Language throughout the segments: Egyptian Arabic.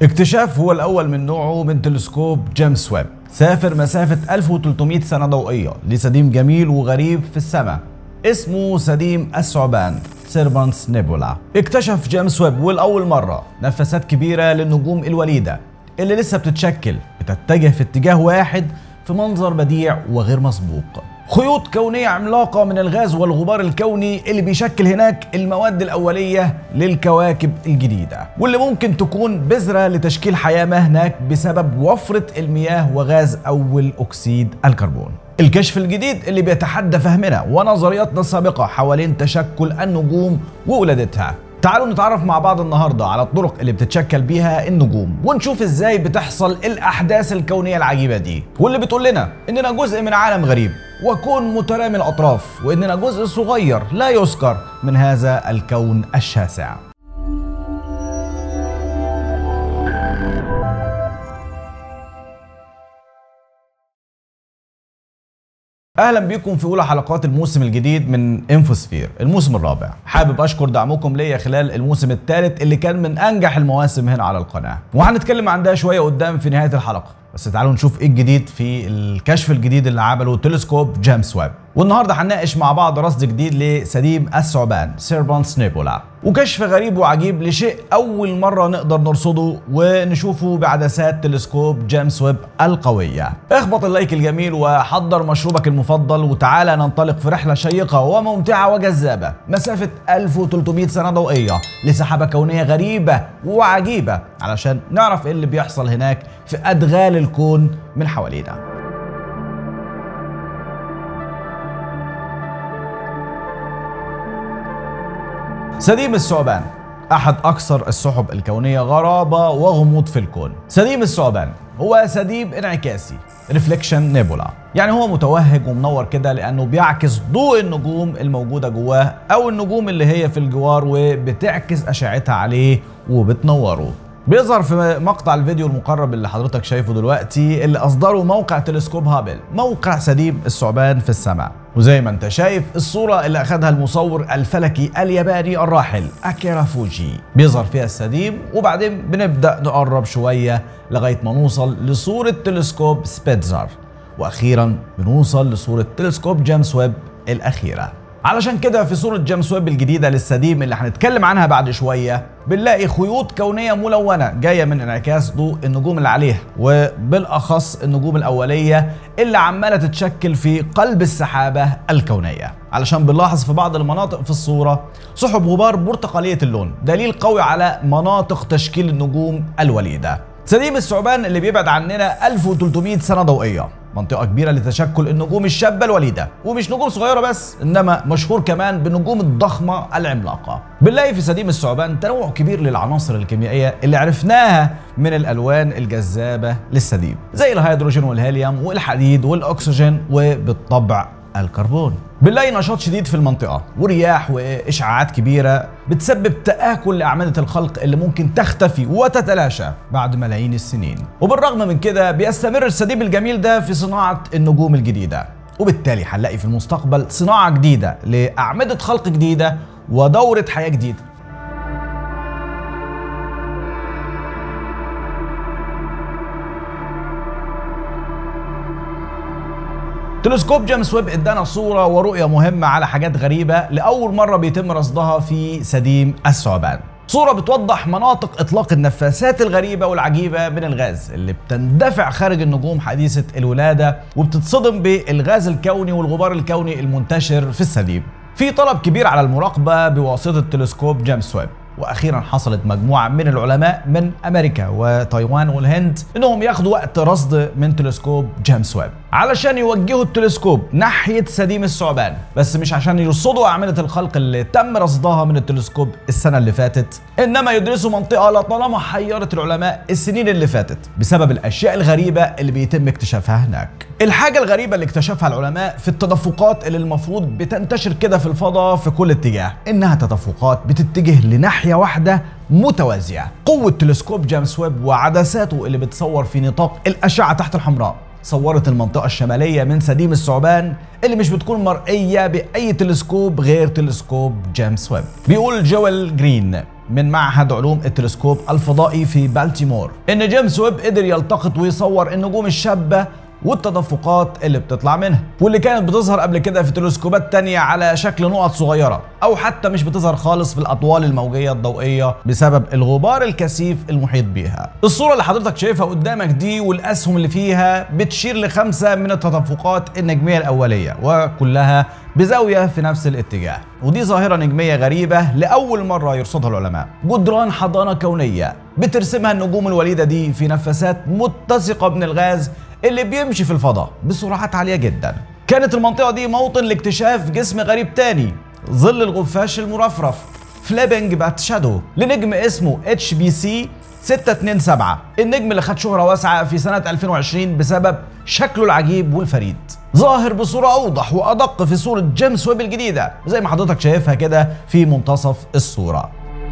اكتشاف هو الأول من نوعه من تلسكوب جيمس ويب سافر مسافة 1300 سنة ضوئية لسديم جميل وغريب في السماء اسمه سديم الثعبان سيربانس نيبولا اكتشف جيمس ويب والأول مرة نفسات كبيرة للنجوم الوليدة اللي لسه بتتشكل بتتجه في اتجاه واحد في منظر بديع وغير مسبوق خيوط كونية عملاقة من الغاز والغبار الكوني اللي بيشكل هناك المواد الأولية للكواكب الجديدة واللي ممكن تكون بذرة لتشكيل حياة ما هناك بسبب وفرة المياه وغاز أول أكسيد الكربون الكشف الجديد اللي بيتحدى فهمنا ونظرياتنا السابقة حوالين تشكل النجوم وولادتها تعالوا نتعرف مع بعض النهاردة على الطرق اللي بتتشكل بيها النجوم ونشوف ازاي بتحصل الأحداث الكونية العجيبة دي واللي بتقول لنا إننا جزء من عالم غريب وكون مترامي الأطراف وإننا جزء صغير لا يذكر من هذا الكون الشاسع اهلا بيكم في اولى حلقات الموسم الجديد من انفوسفير الموسم الرابع حابب اشكر دعمكم ليا خلال الموسم الثالث اللي كان من انجح المواسم هنا على القناه وهنتكلم عن ده شويه قدام في نهايه الحلقه بس تعالوا نشوف ايه الجديد في الكشف الجديد اللي عمله تلسكوب جيمس ويب والنهارده هنناقش مع بعض رصد جديد لسديم الثعبان سيربانس نيبولا وكشف غريب وعجيب لشيء اول مره نقدر نرصده ونشوفه بعدسات تلسكوب جيمس ويب القويه اخبط اللايك الجميل وحضر مشروبك المفضل وتعالى ننطلق في رحله شيقه وممتعه وجذابه مسافه 1300 سنه ضوئيه لسحابه كونيه غريبه وعجيبه علشان نعرف ايه اللي بيحصل هناك في ادغال الكون من حوالينا سديم الثعبان أحد أكثر السحب الكونية غرابة وغموض في الكون سديم الثعبان هو سديم انعكاسي ريفليكشن نيبولا يعني هو متوهج ومنور كده لأنه بيعكس ضوء النجوم الموجودة جواه أو النجوم اللي هي في الجوار وبتعكس أشعتها عليه وبتنوره بيظهر في مقطع الفيديو المقرب اللي حضرتك شايفه دلوقتي اللي اصدره موقع تلسكوب هابل موقع سديم الثعبان في السماء وزي ما انت شايف الصورة اللي اخدها المصور الفلكي الياباني الراحل اكيرا فوجي بيظهر فيها السديم وبعدين بنبدأ نقرب شوية لغاية ما نوصل لصورة تلسكوب سبيتزر واخيرا بنوصل لصورة تلسكوب جيمس ويب الاخيرة علشان كده في صورة جيمس ويب الجديدة للسديم اللي هنتكلم عنها بعد شوية بنلاقي خيوط كونية ملونة جاية من انعكاس ضوء النجوم اللي عليها وبالأخص النجوم الأولية اللي عمالة تتشكل في قلب السحابة الكونية علشان بنلاحظ في بعض المناطق في الصورة سحب غبار برتقالية اللون دليل قوي على مناطق تشكيل النجوم الوليدة سديم الثعبان اللي بيبعد عننا 1300 سنة ضوئية منطقة كبيرة لتشكل النجوم الشابة الوليدة ومش نجوم صغيرة بس إنما مشهور كمان بالنجوم الضخمة العملاقة بنلاقي في سديم الثعبان تنوع كبير للعناصر الكيميائية اللي عرفناها من الألوان الجذابة للسديم زي الهيدروجين والهيليوم والحديد والأكسجين وبالطبع الكربون بنلاقي نشاط شديد في المنطقة ورياح وإشعاعات كبيرة بتسبب تآكل لأعمدة الخلق اللي ممكن تختفي وتتلاشى بعد ملايين السنين وبالرغم من كده بيستمر السديم الجميل ده في صناعة النجوم الجديدة وبالتالي هنلاقي في المستقبل صناعة جديدة لأعمدة خلق جديدة ودورة حياة جديدة تلسكوب جيمس ويب ادانا صورة ورؤية مهمة على حاجات غريبة لأول مرة بيتم رصدها في سديم الثعبان صورة بتوضح مناطق إطلاق النفاسات الغريبة والعجيبة من الغاز اللي بتندفع خارج النجوم حديثة الولادة وبتتصدم بالغاز الكوني والغبار الكوني المنتشر في السديم في طلب كبير على المراقبة بواسطة تلسكوب جيمس ويب واخيرا حصلت مجموعه من العلماء من امريكا وتايوان والهند انهم ياخدوا وقت رصد من تلسكوب جيمس ويب علشان يوجهوا التلسكوب ناحيه سديم الثعبان بس مش عشان يرصدوا اعمده الخلق اللي تم رصدها من التلسكوب السنه اللي فاتت انما يدرسوا منطقه لطالما حيرت العلماء السنين اللي فاتت بسبب الاشياء الغريبه اللي بيتم اكتشافها هناك الحاجه الغريبه اللي اكتشفها العلماء في التدفقات اللي المفروض بتنتشر كده في الفضاء في كل اتجاه انها تدفقات بتتجه لناحيه واحده متوازيه قوه تلسكوب جيمس ويب وعدساته اللي بتصور في نطاق الاشعه تحت الحمراء صورت المنطقة الشمالية من سديم الثعبان اللي مش بتكون مرئية بأي تلسكوب غير تلسكوب جيمس ويب بيقول جويل جرين من معهد علوم التلسكوب الفضائي في بالتيمور ان جيمس ويب قدر يلتقط ويصور النجوم الشابه والتدفقات اللي بتطلع منها واللي كانت بتظهر قبل كده في تلسكوبات تانية على شكل نقط صغيرة أو حتى مش بتظهر خالص في الأطوال الموجية الضوئية بسبب الغبار الكثيف المحيط بيها الصورة اللي حضرتك شايفها قدامك دي والأسهم اللي فيها بتشير لخمسة من التدفقات النجمية الأولية وكلها بزاوية في نفس الاتجاه ودي ظاهرة نجمية غريبة لأول مرة يرصدها العلماء جدران حضانة كونية بترسمها النجوم الوليدة دي في نفسات متسقة من الغاز اللي بيمشي في الفضاء بسرعات عالية جدا كانت المنطقة دي موطن لاكتشاف جسم غريب تاني ظل الغفاش المرفرف فليبنج بات شادو لنجم اسمه اتش بي سي 627 النجم اللي خد شهرة واسعة في سنة 2020 بسبب شكله العجيب والفريد ظاهر بصورة أوضح وأدق في صورة جيمس ويب الجديدة زي ما حضرتك شايفها كده في منتصف الصورة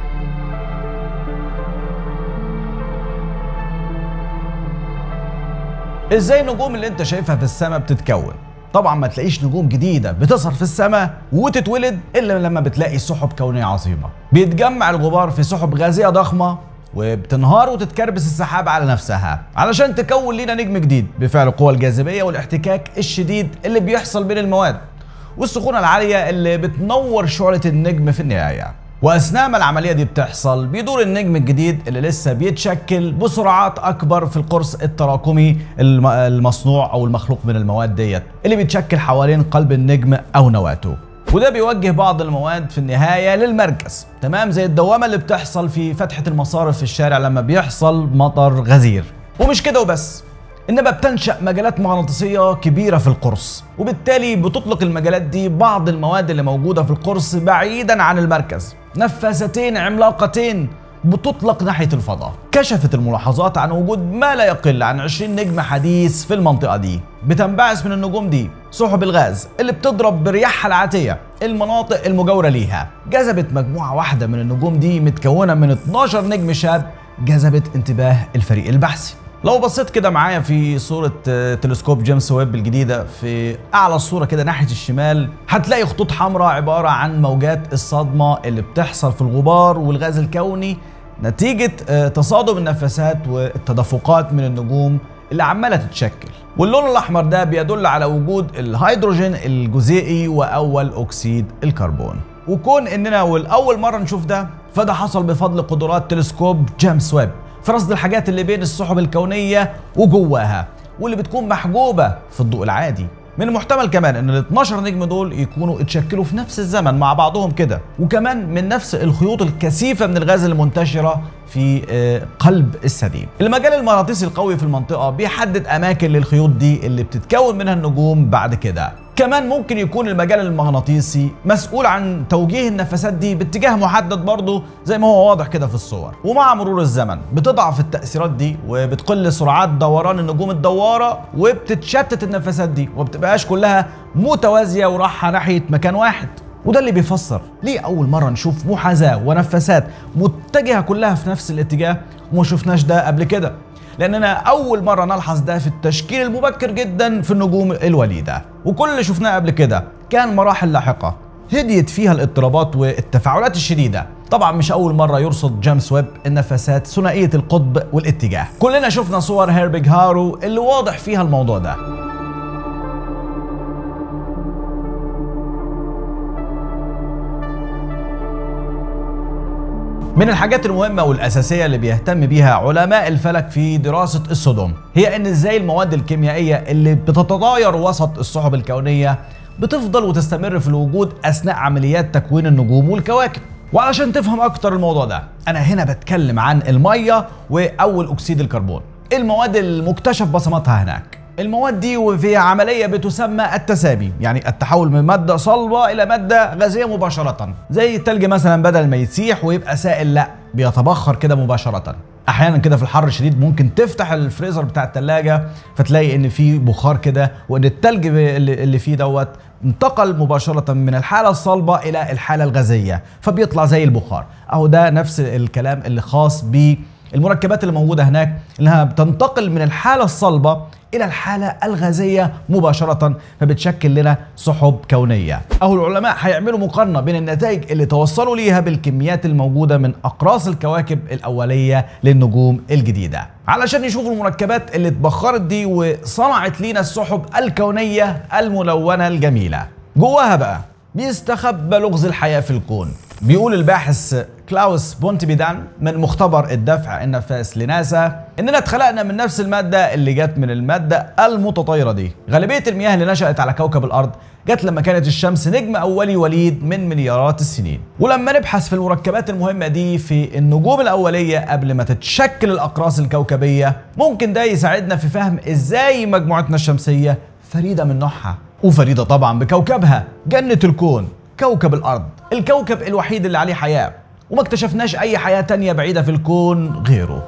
ازاي النجوم اللي انت شايفها في السماء بتتكون طبعا ما تلاقيش نجوم جديدة بتظهر في السماء وتتولد إلا لما بتلاقي سحب كونية عظيمة بيتجمع الغبار في سحب غازية ضخمة وبتنهار وتتكربس السحاب على نفسها علشان تكون لينا نجم جديد بفعل القوى الجاذبية والاحتكاك الشديد اللي بيحصل بين المواد والسخونة العالية اللي بتنور شعلة النجم في النهاية واثناء ما العمليه دي بتحصل بيدور النجم الجديد اللي لسه بيتشكل بسرعات اكبر في القرص التراكمي الم- المصنوع او المخلوق من المواد ديت اللي بيتشكل حوالين قلب النجم او نواته وده بيوجه بعض المواد في النهايه للمركز تمام زي الدوامه اللي بتحصل في فتحه المصارف في الشارع لما بيحصل مطر غزير ومش كده وبس انما بتنشا مجالات مغناطيسيه كبيره في القرص وبالتالي بتطلق المجالات دي بعض المواد اللي موجوده في القرص بعيدا عن المركز نفاستين عملاقتين بتطلق ناحيه الفضاء كشفت الملاحظات عن وجود ما لا يقل عن 20 نجم حديث في المنطقه دي بتنبعث من النجوم دي سحب الغاز اللي بتضرب برياحها العاتيه المناطق المجاوره ليها جذبت مجموعه واحده من النجوم دي متكونه من 12 نجم شاب جذبت انتباه الفريق البحثي لو بصيت كده معايا في صورة آه، تلسكوب جيمس ويب الجديدة في أعلى الصورة كده ناحية الشمال هتلاقي خطوط حمراء عبارة عن موجات الصدمة اللي بتحصل في الغبار والغاز الكوني نتيجة آه، تصادم النفسات والتدفقات من النجوم اللي عمالة تتشكل واللون الأحمر ده بيدل على وجود الهيدروجين الجزيئي وأول أكسيد الكربون وكون إننا والأول مرة نشوف ده فده حصل بفضل قدرات تلسكوب جيمس ويب في رصد الحاجات اللي بين السحب الكونية وجواها واللي بتكون محجوبة في الضوء العادي من المحتمل كمان ان ال 12 نجم دول يكونوا اتشكلوا في نفس الزمن مع بعضهم كده وكمان من نفس الخيوط الكثيفه من الغاز المنتشره في آه، قلب السديم المجال المغناطيسي القوي في المنطقه بيحدد اماكن للخيوط دي اللي بتتكون منها النجوم بعد كده كمان ممكن يكون المجال المغناطيسي مسؤول عن توجيه النفسات دي باتجاه محدد برضه زي ما هو واضح كده في الصور ومع مرور الزمن بتضعف التأثيرات دي وبتقل سرعات دوران النجوم الدوارة وبتتشتت النفسات دي وبتبقاش كلها متوازية ورايحة ناحية مكان واحد وده اللي بيفسر ليه أول مرة نشوف محاذاة ونفسات متجهة كلها في نفس الاتجاه وما شفناش ده قبل كده لاننا اول مره نلحظ ده في التشكيل المبكر جدا في النجوم الوليده وكل اللي شفناه قبل كده كان مراحل لاحقه هديت فيها الاضطرابات والتفاعلات الشديده طبعا مش اول مره يرصد جيمس ويب النفسات ثنائيه القطب والاتجاه كلنا شفنا صور هيربيج هارو اللي واضح فيها الموضوع ده من الحاجات المهمة والأساسية اللي بيهتم بيها علماء الفلك في دراسة الصدم هي إن إزاي المواد الكيميائية اللي بتتطاير وسط السحب الكونية بتفضل وتستمر في الوجود أثناء عمليات تكوين النجوم والكواكب وعلشان تفهم أكتر الموضوع ده أنا هنا بتكلم عن المية وأول أكسيد الكربون المواد المكتشف بصماتها هناك المواد دي وفي عمليه بتسمى التسامي يعني التحول من ماده صلبه الى ماده غازيه مباشره زي التلج مثلا بدل ما يسيح ويبقى سائل لا بيتبخر كده مباشره احيانا كده في الحر الشديد ممكن تفتح الفريزر بتاع التلاجة فتلاقي ان في بخار كده وان التلج اللي اللي فيه دوت انتقل مباشرة من الحالة الصلبة إلى الحالة الغازية فبيطلع زي البخار أهو ده نفس الكلام اللي خاص بالمركبات اللي موجودة هناك إنها بتنتقل من الحالة الصلبة الى الحاله الغازيه مباشره فبتشكل لنا سحب كونيه او العلماء هيعملوا مقارنه بين النتائج اللي توصلوا ليها بالكميات الموجوده من اقراص الكواكب الاوليه للنجوم الجديده علشان يشوفوا المركبات اللي اتبخرت دي وصنعت لينا السحب الكونيه الملونه الجميله جواها بقى بيستخبى لغز الحياه في الكون بيقول الباحث كلاوس بونتبيدان من مختبر الدفع النفاس لناسا اننا اتخلقنا من نفس الماده اللي جت من الماده المتطايره دي غالبيه المياه اللي نشات على كوكب الارض جت لما كانت الشمس نجم اولي وليد من مليارات السنين ولما نبحث في المركبات المهمه دي في النجوم الاوليه قبل ما تتشكل الاقراص الكوكبيه ممكن ده يساعدنا في فهم ازاي مجموعتنا الشمسيه فريده من نوعها وفريده طبعا بكوكبها جنه الكون كوكب الارض الكوكب الوحيد اللي عليه حياه وما اكتشفناش اي حياه تانية بعيده في الكون غيره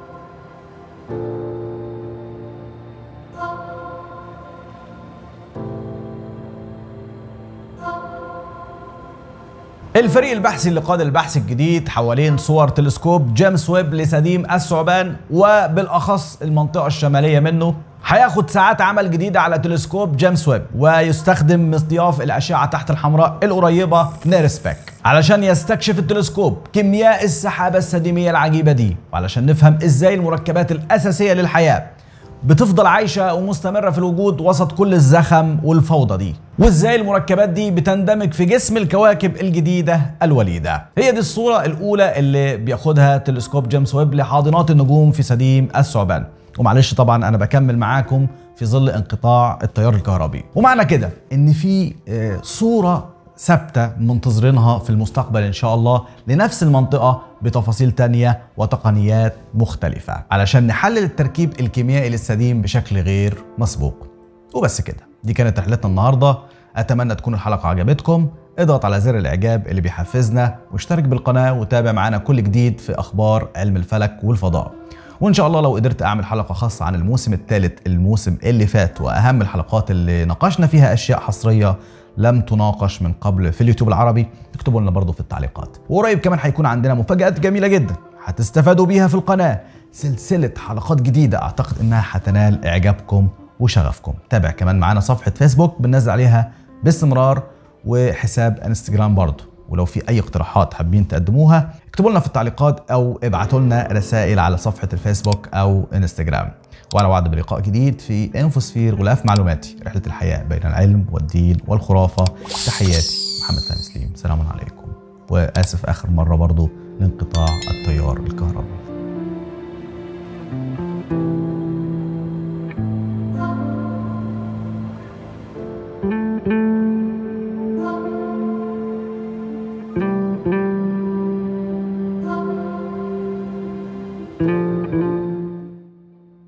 الفريق البحثي اللي قاد البحث الجديد حوالين صور تلسكوب جيمس ويب لسديم الثعبان وبالاخص المنطقه الشماليه منه هياخد ساعات عمل جديدة على تلسكوب جيمس ويب ويستخدم مصداف الأشعة تحت الحمراء القريبة نيرسبيك علشان يستكشف التلسكوب كيمياء السحابة السديمية العجيبة دي وعلشان نفهم ازاي المركبات الأساسية للحياة بتفضل عايشة ومستمرة في الوجود وسط كل الزخم والفوضى دي وازاي المركبات دي بتندمج في جسم الكواكب الجديدة الوليدة هي دي الصورة الأولى اللي بياخدها تلسكوب جيمس ويب لحاضنات النجوم في سديم الثعبان ومعلش طبعا انا بكمل معاكم في ظل انقطاع التيار الكهربي ومعنى كده ان في صوره ثابته منتظرينها في المستقبل ان شاء الله لنفس المنطقه بتفاصيل تانية وتقنيات مختلفه علشان نحلل التركيب الكيميائي للسديم بشكل غير مسبوق وبس كده دي كانت رحلتنا النهارده اتمنى تكون الحلقه عجبتكم اضغط على زر الاعجاب اللي بيحفزنا واشترك بالقناه وتابع معانا كل جديد في اخبار علم الفلك والفضاء وان شاء الله لو قدرت اعمل حلقه خاصه عن الموسم الثالث الموسم اللي فات واهم الحلقات اللي ناقشنا فيها اشياء حصريه لم تناقش من قبل في اليوتيوب العربي اكتبوا لنا برضه في التعليقات وقريب كمان هيكون عندنا مفاجات جميله جدا هتستفادوا بيها في القناه سلسله حلقات جديده اعتقد انها هتنال اعجابكم وشغفكم تابع كمان معانا صفحه فيسبوك بننزل عليها باستمرار وحساب انستجرام برضه ولو في اي اقتراحات حابين تقدموها اكتبوا لنا في التعليقات او ابعتوا لنا رسائل على صفحه الفيسبوك او انستجرام وانا وعد بلقاء جديد في انفوسفير غلاف معلوماتي رحله الحياه بين العلم والدين والخرافه تحياتي محمد فهمي سليم سلام عليكم واسف اخر مره برضو لانقطاع التيار الكهربي